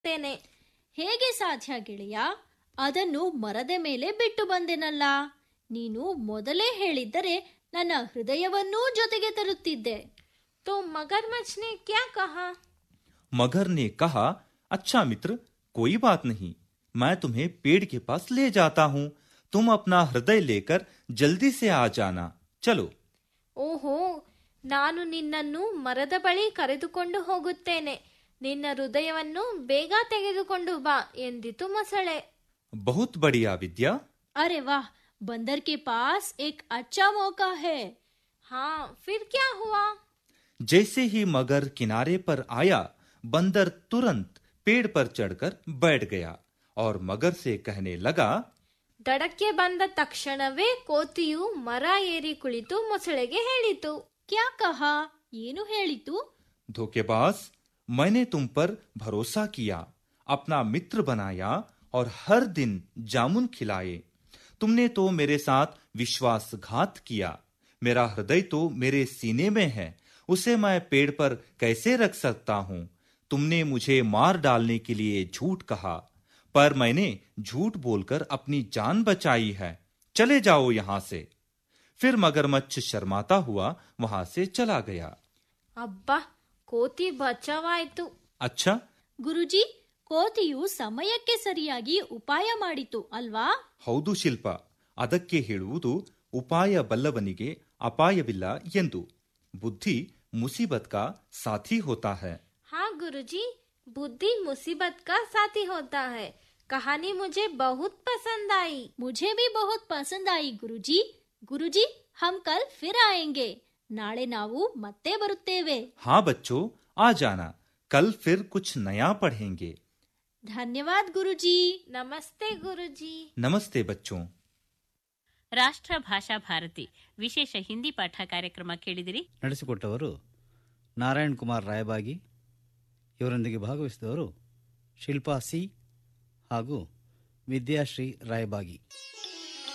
ಹೋಗುತ್ತೇನೆ ಹೇಗೆ ಸಾಧ್ಯ ಗೆಳೆಯ ಅದನ್ನು ಮರದ ಮೇಲೆ ಬಿಟ್ಟು ಬಂದೆನಲ್ಲ ನೀನು ಮೊದಲೇ ಹೇಳಿದ್ದರೆ ನನ್ನ ಹೃದಯವನ್ನೂ ಜೊತೆಗೆ ತರುತ್ತಿದ್ದೆ तो मगरमच्छ ने क्या कहा मगर ने कहा अच्छा मित्र कोई बात नहीं मैं तुम्हें पेड़ के पास ले जाता हूँ तुम अपना हृदय लेकर जल्दी से आ जाना चलो ಓಹೋ ನಾನು ನಿನ್ನನ್ನು ಮರದ ಬಳಿ ಕರೆದುಕೊಂಡು ಹೋಗುತ್ತೇನೆ ನಿನ್ನ ಹೃದಯವನ್ನು ಬೇಗ ತೆಗೆದುಕೊಂಡು ಬಾ ಎಂದಿತು ಮೊಸಳೆ बहुत बढ़िया विद्या अरे वाह बंदर के पास एक अच्छा मौका है ಹಾ ಫಿರ್ ಕ್ಯಾ ಹುವಾ जैसे ही मगर किनारे पर आया बंदर तुरंत पेड़ पर चढ़कर बैठ गया और मगर से कहने लगा ದಡಕ್ಕೆ ಬಂದ ತಕ್ಷಣವೇ ಕೋತಿಯು ಮರ ಏರಿ ಕುಳಿತು ಮೊಸಳೆಗೆ ಹೇಳಿತು क्या कहा ಏನು ಹೇಳಿತು धोखेबाज मैंने तुम पर भरोसा किया अपना मित्र बनाया और हर दिन जामुन खिलाए तुमने तो मेरे साथ विश्वासघात किया मेरा हृदय तो मेरे सीने में है उसे मैं पेड़ पर कैसे रख सकता हूँ तुमने मुझे मार डालने के लिए झूठ कहा पर मैंने झूठ बोलकर अपनी जान बचाई है चले जाओ यहां से फिर मगरमच्छ शर्माता हुआ वहां से चला गया ಅಬ್ಬಾ ಕೋತಿ ಬಚಾವಾಯ್ತು अच्छा ಗುರುಜಿ ಕೋತಿಯು ಸಮಯಕ್ಕೆ ಸರಿಯಾಗಿ ಉಪಾಯ ಮಾಡಿತು ಅಲ್ವಾ ಹೌದು ಶಿಲ್ಪ ಅದಕ್ಕೆ ಹೇಳುವುದು ಉಪಾಯ ಬಲ್ಲವನಿಗೆ ಅಪಾಯವಿಲ್ಲ ಎಂದು ಬುದ್ಧಿ ಮುಸೀಬತ್ ಕಾ ಸಾಥಿ ಹೋತಾ है हाँ गुरुजी बुद्धि मुसीबत का साथी होता है कहानी मुझे बहुत पसंद आई मुझे भी बहुत पसंद आई ಗುರುಜಿ ಗುರುಜಿ हम कल फिर आएंगे ನಾಳೆ ನಾವು ಮತ್ತೆ ಬರುತ್ತೇವೆ हाँ बच्चों आ जाना कल फिर कुछ नया पढ़ेंगे ಧನ್ಯವಾದ ಗುರುಜಿ नमस्ते गुरुजी नमस्ते बच्चों ರಾಷ್ಟ್ರ ಭಾಷಾ ಭಾರತಿ ವಿಶೇಷ ಹಿಂದಿ ಪಾಠ ಕಾರ್ಯಕ್ರಮ ಕೇಳಿದಿರಿ ನಡೆಸಿಕೊಟ್ಟವರು ನಾರಾಯಣ್ ಕುಮಾರ್ ರಾಯಬಾಗಿ ಇವರೊಂದಿಗೆ ಭಾಗವಹಿಸಿದವರು ಶಿಲ್ಪಾ ಸಿ ಹಾಗೂ ವಿದ್ಯಾಶ್ರೀ ರಾಯಬಾಗಿ